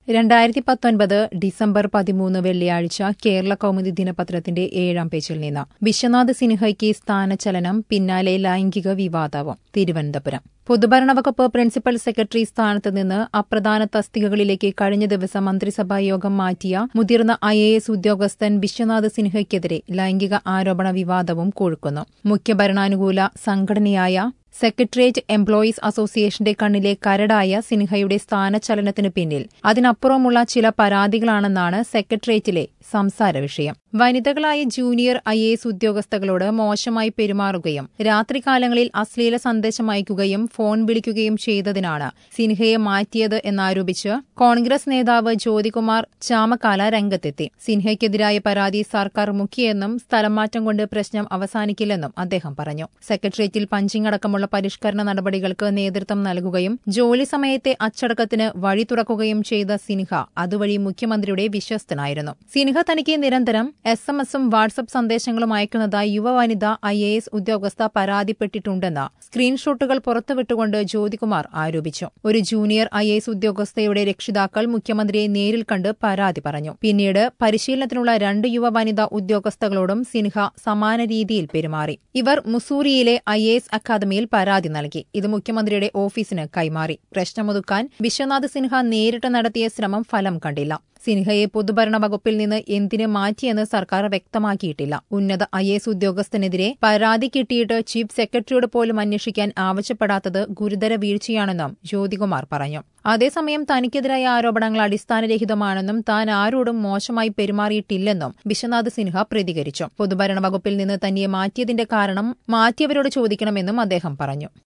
രണ്ടായിരത്തി പത്തൊൻപത് ഡിസംബർ പതിമൂന്ന് വെള്ളിയാഴ്ച കേരള കൗമുദി ദിനപത്രത്തിന്റെ ഏഴാം പേജിൽ നിന്ന് വിശ്വനാഥ് സിൻഹയ്ക്ക് സ്ഥാനചലനം പിന്നാലെ ലൈംഗിക വിവാദവും തിരുവനന്തപുരം പൊതുഭരണ വകുപ്പ് പ്രിൻസിപ്പൽ സെക്രട്ടറി സ്ഥാനത്ത് നിന്ന് അപ്രധാന തസ്തികകളിലേക്ക് കഴിഞ്ഞ ദിവസം മന്ത്രിസഭാ യോഗം മാറ്റിയ മുതിർന്ന ഐ എ എസ് ഉദ്യോഗസ്ഥൻ വിശ്വനാഥ് സിൻഹയ്ക്കെതിരെ ലൈംഗിക ആരോപണ വിവാദവും കൊഴുക്കുന്നു മുഖ്യഭരണാനുകൂല സംഘടനയായ സെക്രട്ടേറിയറ്റ് എംപ്ലോയീസ് അസോസിയേഷന്റെ കണ്ണിലെ കരടായ സിൻഹയുടെ സ്ഥാനചലനത്തിന് പിന്നിൽ അതിനപ്പുറമുള്ള ചില പരാതികളാണെന്നാണ് സെക്രട്ടേറിയറ്റിലെ സംസാര വിഷയം വനിതകളായ ജൂനിയർ ഐ എ എസ് ഉദ്യോഗസ്ഥകളോട് മോശമായി പെരുമാറുകയും രാത്രികാലങ്ങളിൽ അശ്ലീല സന്ദേശം അയക്കുകയും ഫോൺ വിളിക്കുകയും ചെയ്തതിനാണ് സിൻഹയെ മാറ്റിയത് എന്നാരോപിച്ച് കോൺഗ്രസ് നേതാവ് ജ്യോതികുമാർ ചാമക്കാല രംഗത്തെത്തി സിൻഹയ്ക്കെതിരായ പരാതി സർക്കാർ മുഖ്യയെന്നും സ്ഥലം മാറ്റം കൊണ്ട് പ്രശ്നം അവസാനിക്കില്ലെന്നും അദ്ദേഹം പറഞ്ഞു സെക്രട്ടേറിയറ്റിൽ പഞ്ചിങ് അടക്കമുള്ള പരിഷ്കരണ നടപടികൾക്ക് നേതൃത്വം നൽകുകയും ജോലി സമയത്തെ അച്ചടക്കത്തിന് വഴി തുറക്കുകയും ചെയ്ത സിൻഹ അതുവഴി മുഖ്യമന്ത്രിയുടെ വിശ്വസ്തനായിരുന്നു സിൻഹ തനിക്ക് നിരന്തരം എസ് എം എസും വാട്സപ്പ് സന്ദേശങ്ങളും അയക്കുന്നതായി യുവവനിത ഐ എ എസ് ഉദ്യോഗസ്ഥ പരാതിപ്പെട്ടിട്ടുണ്ടെന്ന് സ്ക്രീൻഷോട്ടുകൾ പുറത്തുവിട്ടുകൊണ്ട് ജ്യോതികുമാർ ആരോപിച്ചു ഒരു ജൂനിയർ ഐ എസ് ഉദ്യോഗസ്ഥയുടെ രക്ഷിതാക്കൾ മുഖ്യമന്ത്രിയെ നേരിൽ കണ്ട് പരാതി പറഞ്ഞു പിന്നീട് പരിശീലനത്തിനുള്ള രണ്ട് യുവ വനിതാ ഉദ്യോഗസ്ഥകളോടും സിൻഹ സമാന രീതിയിൽ പെരുമാറി ഇവർ മുസൂറിയിലെ ഐ എ എസ് അക്കാദമിയിൽ പരാതി നൽകി ഇത് മുഖ്യമന്ത്രിയുടെ ഓഫീസിന് കൈമാറി പ്രശ്നമൊതുക്കാൻ വിശ്വനാഥ് സിൻഹ നേരിട്ട് നടത്തിയ ശ്രമം ഫലം കണ്ടില്ല സിൻഹയെ പൊതുഭരണ വകുപ്പിൽ നിന്ന് എന്തിന് മാറ്റിയെന്ന് സർക്കാർ വ്യക്തമാക്കിയിട്ടില്ല ഉന്നത ഐ എസ് ഉദ്യോഗസ്ഥനെതിരെ പരാതി കിട്ടിയിട്ട് ചീഫ് സെക്രട്ടറിയോട് പോലും അന്വേഷിക്കാൻ ആവശ്യപ്പെടാത്തത് ഗുരുതര വീഴ്ചയാണെന്നും ജ്യോതികുമാർ പറഞ്ഞു അതേസമയം തനിക്കെതിരായ ആരോപണങ്ങൾ അടിസ്ഥാനരഹിതമാണെന്നും താൻ ആരോടും മോശമായി പെരുമാറിയിട്ടില്ലെന്നും വിശ്വനാഥ് സിൻഹ പ്രതികരിച്ചു പൊതുഭരണ വകുപ്പിൽ നിന്ന് തന്നെ മാറ്റിയതിന്റെ കാരണം മാറ്റിയവരോട് ചോദിക്കണമെന്നും അദ്ദേഹം പറഞ്ഞു